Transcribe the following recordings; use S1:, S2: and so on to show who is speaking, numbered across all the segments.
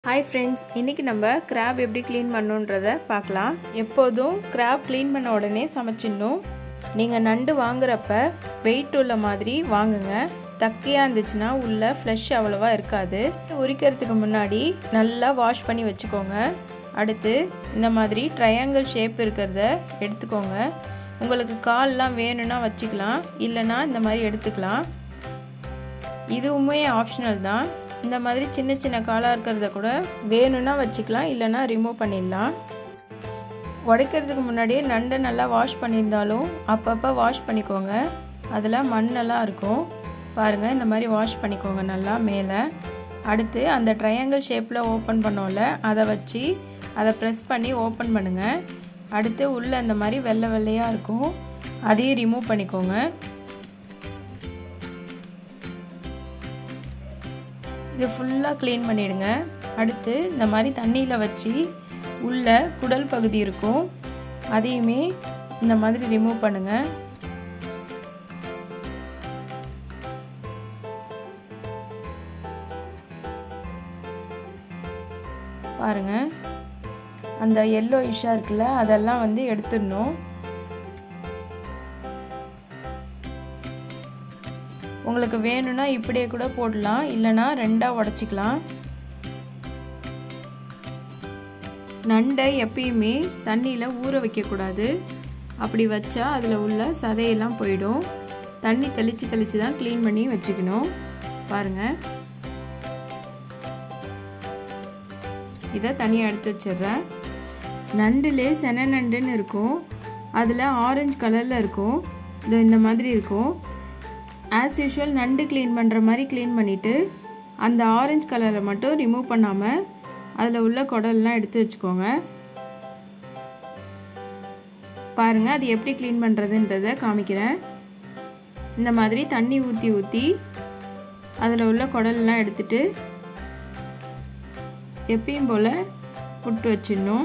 S1: hi friends இன்றைக்கி நம்ம graph எப்படி க்ளீன் பண்ணுன்றத பார்க்கலாம் எப்போதும் கிராப் க்ளீன் பண்ண உடனே சமைச்சிடணும் நீங்கள் நண்டு வாங்குறப்ப வெயிட் உள்ள மாதிரி வாங்குங்க தக்கையாக இருந்துச்சுன்னா உள்ள ஃப்ளஷ் அவ்வளோவா இருக்காது உரிக்கிறதுக்கு முன்னாடி நல்லா வாஷ் பண்ணி வச்சுக்கோங்க அடுத்து இந்த மாதிரி ட்ரையாங்கிள் ஷேப் இருக்கிறத எடுத்துக்கோங்க உங்களுக்கு கால்லாம் வேணும்னா வச்சுக்கலாம் இல்லைன்னா இந்த மாதிரி எடுத்துக்கலாம் இதுவுமே ஆப்ஷனல் தான் இந்த மாதிரி சின்ன சின்ன காலாக இருக்கிறத கூட வேணும்னா வச்சுக்கலாம் இல்லைனா ரிமூவ் பண்ணிடலாம் உடைக்கிறதுக்கு முன்னாடியே நண்டை நல்லா வாஷ் பண்ணியிருந்தாலும் அப்பப்போ வாஷ் பண்ணிக்கோங்க அதில் மண்ணெல்லாம் இருக்கும் பாருங்கள் இந்த மாதிரி வாஷ் பண்ணிக்கோங்க நல்லா மேலே அடுத்து அந்த ட்ரையாங்கிள் ஷேப்பில் ஓப்பன் பண்ணோம்ல அதை வச்சு அதை ப்ரெஸ் பண்ணி ஓப்பன் பண்ணுங்கள் அடுத்து உள்ளே இந்த மாதிரி வெள்ளை வெள்ளையாக இருக்கும் அதையும் ரிமூவ் பண்ணிக்கோங்க இது ஃபுல்லாக க்ளீன் பண்ணிவிடுங்க அடுத்து இந்த மாதிரி தண்ணியில் வச்சு உள்ள குடல் பகுதி இருக்கும் அதையுமே இந்த மாதிரி ரிமூவ் பண்ணுங்கள் பாருங்க அந்த எல்லோ இஷ்ஷாக இருக்குல்ல அதெல்லாம் வந்து எடுத்துடணும் உங்களுக்கு வேணும்னா இப்படியே கூட போடலாம் இல்லைனா ரெண்டாக உடச்சிக்கலாம் நண்டை எப்பயுமே தண்ணியில் ஊற வைக்கக்கூடாது அப்படி வச்சா அதில் உள்ள சதையெல்லாம் போயிடும் தண்ணி தெளித்து தெளித்து தான் க்ளீன் பண்ணி வச்சுக்கணும் பாருங்கள் இதை தனியாக எடுத்து வச்சிடுறேன் நண்டுலே சென நண்டுன்னு இருக்கும் அதில் ஆரஞ்சு கலரில் இருக்கும் இது இந்த மாதிரி இருக்கும் ஆஸ் யூஷுவல் நண்டு க்ளீன் பண்ணுற மாதிரி க்ளீன் பண்ணிவிட்டு அந்த ஆரஞ்சு கலரை மட்டும் ரிமூவ் பண்ணாமல் அதில் உள்ள குடல்லாம் எடுத்து வச்சுக்கோங்க பாருங்கள் அது எப்படி க்ளீன் பண்ணுறதுன்றத காமிக்கிறேன் இந்த மாதிரி தண்ணி ஊற்றி ஊற்றி அதில் உள்ள குடல்லாம் எடுத்துட்டு எப்பயும் போல் புட்டு வச்சிடணும்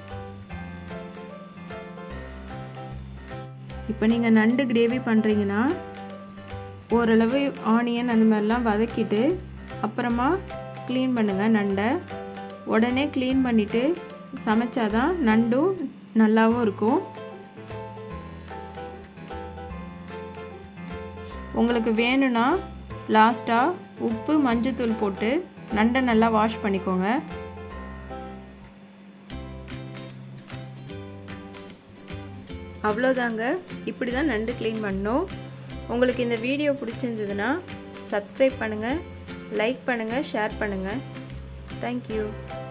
S1: இப்போ நீங்கள் நண்டு கிரேவி பண்ணுறீங்கன்னா ஓரளவு ஆனியன் அந்த மாதிரிலாம் வதக்கிட்டு அப்புறமா க்ளீன் பண்ணுங்கள் நண்டை உடனே க்ளீன் பண்ணிவிட்டு சமைச்சாதான் நண்டும் நல்லாவும் இருக்கும் உங்களுக்கு வேணும்னா லாஸ்ட்டாக உப்பு மஞ்சத்தூள் போட்டு நண்டை நல்லா வாஷ் பண்ணிக்கோங்க அவ்வளோதாங்க இப்படி தான் நண்டு க்ளீன் பண்ணோம் உங்களுக்கு இந்த வீடியோ பிடிச்சிருந்ததுன்னா சப்ஸ்கிரைப் பண்ணுங்கள் லைக் பண்ணுங்கள் ஷேர் பண்ணுங்கள் தேங்க்யூ